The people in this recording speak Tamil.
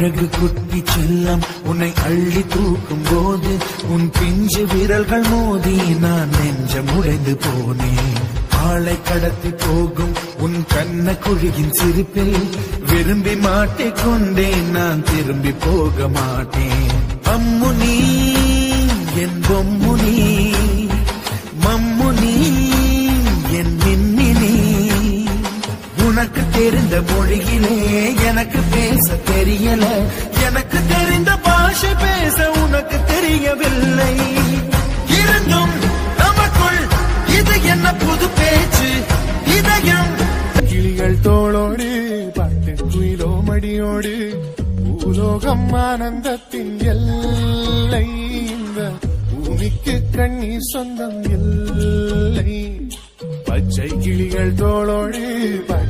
அழகு குட்டி செல்லம் உன்னை அள்ளி தூக்கும் போது உன் பிஞ்சு விரல்கள் மோதி நான் நெஞ்சம் உடைந்து போனேன் ஆளை கடத்தி போகும் உன் கண்ண குழியின் சிரிப்பில் விரும்பி மாட்டிக்கொண்டேன் நான் திரும்பி போக மாட்டேன் அம்முனி என் பொம்முனி மம்முனி என் மின்மினி உனக்கு தெரிந்த மொழியிலே எனக்கு பேச தெரியல எனக்கு தெரிந்த பாஷை பேச உனக்கு தெரியவில்லை இருந்தும் நமக்குள் இது என்ன புது பேச்சு இதயம் கிளிகள் தோளோடு பாட்டு குயிலோ மடியோடு பூலோகம் ஆனந்தத்தின் எல்லை இந்த பூமிக்கு கண்ணீர் சொந்தம் இல்லை பச்சை கிளிகள் தோளோடு